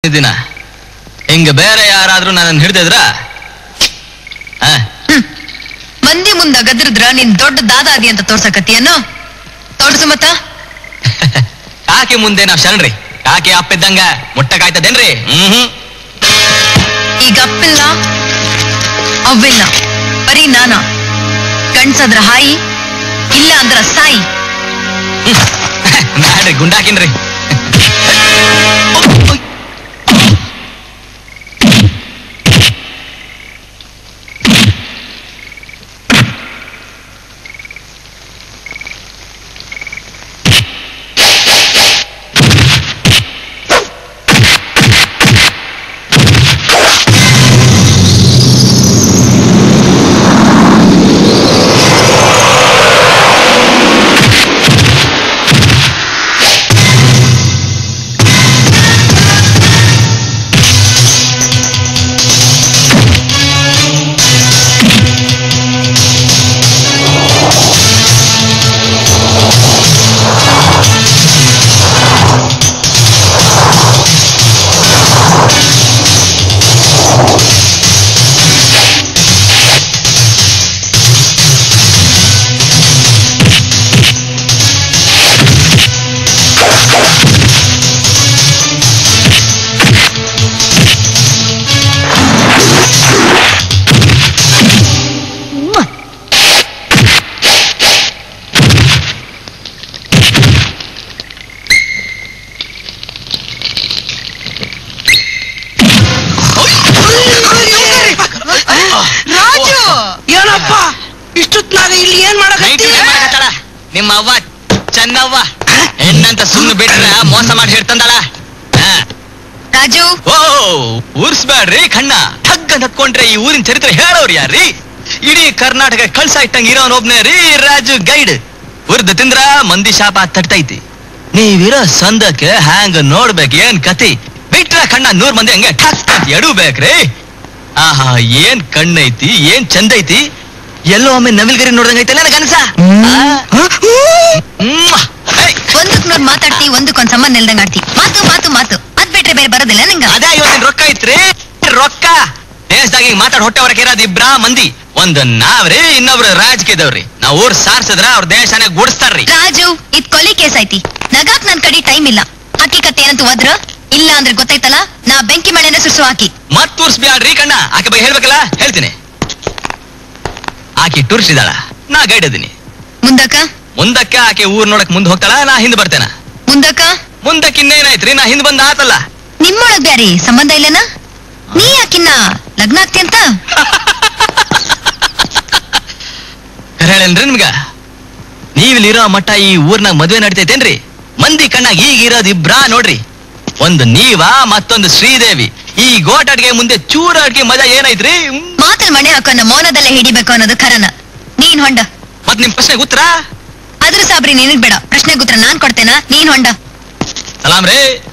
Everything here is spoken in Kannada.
ದಿನ ಹಿಂಗ ಬೇರೆ ಯಾರಾದ್ರೂ ನನ್ನನ್ನು ಹಿಡ್ದಿದ್ರ ಮಂದಿ ಮುಂದ ಗದ್ರದ್ರ ನೀನ್ ದೊಡ್ಡ ದಾದಾದಿ ಅಂತ ತೋರ್ಸಕತ್ತಿಯೇನು ತೋರ್ಸು ಮತ್ತ ಕಾಕಿ ಮುಂದೆ ನಾವ್ ಶರಣ್ರಿ ಕಾಕಿ ಅಪ್ಪಿದ್ದಂಗ ಮುಟ್ಟಕಾಯ್ತದೇನ್ರಿ ಹ್ಮ್ ಈಗ ಅಪ್ಪಿಲ್ಲ ಅವ್ವಿಲ್ಲ ಬರೀ ನಾನ ಗಂಡ್ಸದ್ರ ಹಾಯಿ ಇಲ್ಲ ಅಂದ್ರ ಸಾಯಿ ಬ್ಯಾಡ್ರಿ ಗುಂಡಾಕಿನ್ರಿ ರಾಜು ಏನಪ್ಪ ಇಷ್ಟೊತ್ನಾಗ ಇಲ್ಲಿ ಏನ್ ನೈಟ್ ಮಾಡಕತ್ತಿ ಡ್ಯೂಟಿ ಮಾಡಕತ್ತಾಳ. ನಿಮ್ಮ ಅವ್ವ ಚೆನ್ನವ್ವ ಹೆಣ್ಣಂತ ಸುಮ್ಮನೆ ಬಿಟ್ರ ಮೋಸ ಮಾಡಿ ಹೇಳ್ತಂದಳ ರಾಜು ಓ ಊರ್ಸ್ಬ್ಯಾಡ್ರಿ ಕಣ್ಣ ಠಗ್ ಅಂತ ಹತ್ಕೊಂಡ್ರೆ ಈ ಊರಿನ ಚರಿತ್ರೆ ಹೇಳೋರು ಯಾರ್ರಿ ಇಡೀ ಕರ್ನಾಟಕ ಕಳ್ಸ ಇಟ್ಟಂಗ ಇರೋನ್ ಒಬ್ನೇ ರೀ ರಾಜು ಗೈಡ್ ಉರ್ದ ತಿಂದ್ರ ಮಂದಿ ಶಾಪ ತಟ್ಟೈತಿ ನೀವಿರೋ ಸಂದಕ್ಕೆ ಹ್ಯಾಂಗ ನೋಡ್ಬೇಕು ಏನ್ ಕತಿ ಬಿಟ್ರ ಕಣ್ಣ ನೂರ್ ಮಂದಿ ಹಂಗೆ ಠಕ್ ಅಂತ ಎಡಬೇಕ್ರಿ ಆಹಾ ಏನ್ ಕಣ್ಣೈತಿ ಏನ್ ಚಂದ ಐತಿ ಎಲ್ಲೋ ಒಮ್ಮೆ ನವಿಲ್ಗರಿ ನೋಡ್ದಂಗೈತೆ ನನಗನ್ಸ ಒಂದಕ್ ನೋಡ್ ಮಾತಾಡ್ತಿ ಒಂದಕ್ಕೊಂದ್ ಸಂಬಂಧ ಇಲ್ದಂಗ್ ಆಡ್ತಿ ಮಾತು ಮಾತು ಮಾತು ಅದ್ ಬಿಟ್ರೆ ಬೇರೆ ಬರೋದಿಲ್ಲ ನಿಂಗ ಅದೇ ಇವತ್ತಿನ ರೊಕ್ಕ ಐತ್ರಿ ರೊಕ್ಕ ದೇಶದಾಗ ಈಗ ಮಾತಾಡ್ ಹೊಟ್ಟೆ ಹೊರಗೆ ಇರೋದು ಇಬ್ರ ಮಂದಿ ಒಂದ್ ನಾವ್ರಿ ಇನ್ನೊಬ್ರು ರಾಜಕೀಯದವ್ರಿ ನಾವ್ ಊರ್ ಸಾರ್ಸಿದ್ರ ಅವ್ರ ದೇಶನೇ ಗುಡಿಸ್ತಾರ್ರಿ ರಾಜು ಇದ್ ಕೊಲಿ ಕೇಸ್ ಐತಿ ನಗಾಕ್ ನನ್ ಕಡೆ ಟೈಮ್ ಇಲ್ಲ ಹಕ್ಕಿಕತ್ ಏನಂತ ಹೋದ್ರ ಇಲ್ಲ ಅಂದ್ರೆ ಗೊತ್ತೈತಲ್ಲ ನಾ ಬೆಂಕಿ ಮಳೆನ ಸುರ್ಸು ಹಾಕಿ ಮತ್ ತೋರ್ಸ್ಬ್ಯಾಡ್ರಿ ಕಣ್ಣ ಆಕೆ ಬಗ್ಗೆ ಹೇಳ್ಬೇಕಲ್ಲ ಹೇಳ್ತೀನಿ ಆಕೆ ಟೂರಿಸ್ಟ್ ಇದ್ದಾಳ ನಾ ಗೈಡ್ ಅದೀನಿ ಮುಂದಕ್ಕ ಮುಂದಕ್ಕೆ ಆಕೆ ಊರ್ ನೋಡಕ್ ಮುಂದ್ ಹೋಗ್ತಾಳ ನಾ ಹಿಂದ್ ಬರ್ತೇನ ಮುಂದಕ್ಕ ಮುಂದಕ್ಕೆ ಇನ್ನೇನಾಯ್ತ್ರಿ ನಾ ಹಿಂದ್ ಬಂದ ಆತಲ್ಲ ನಿಮ್ಮೊಳಗ್ ಬ್ಯಾರಿ ಸಂಬಂಧ ಇಲ್ಲನ ನೀ ಯಾಕಿನ್ನ ಲಗ್ನ ಆಗ್ತಿ ಅಂತ ಕರೆ ಹೇಳೇನ್ರಿ ನಿಮ್ಗ ನೀವಿಲ್ಲಿರೋ ಮಟ್ಟ ಈ ಊರ್ನಾಗ ಮದ್ವೆ ನಡಿತೈತೇನ್ರಿ ಮಂದಿ ಕಣ್ಣಾಗ ಈಗ ಇರೋದ್ ಇಬ್ರಾ ನೋಡ್ರಿ ಒಂದು ನೀವ ಮತ್ತೊಂದು ಶ್ರೀದೇವಿ ಈ ಗೋಟಾಡ್ಗೆ ಮುಂದೆ ಚೂರ ಅಡ್ಗೆ ಮಜಾ ಏನೈತ್ರಿ ಹ್ಮ್. ಮಾತಲ್ ಮಣೆ ಹಾಕೋನ ಮೌನದಲ್ಲೇ ಹಿಡಿಬೇಕು ಅನ್ನೋದು ಖರನ ನೀನ್ ಹೊಂಡ ಮತ್ ನಿಮ್ ಪ್ರಶ್ನೆಗೆ ಉತ್ತರ ಅದ್ರ ಸಾಬ್ರಿ ನಿನಗ್ ಬೇಡ ಪ್ರಶ್ನೆಗೆ ಉತ್ತರ ನಾನ್ ಕೊಡ್ತೇನ ನೀನ್ ಹೊಂಡ ಸಲಾಮ್ ರೇ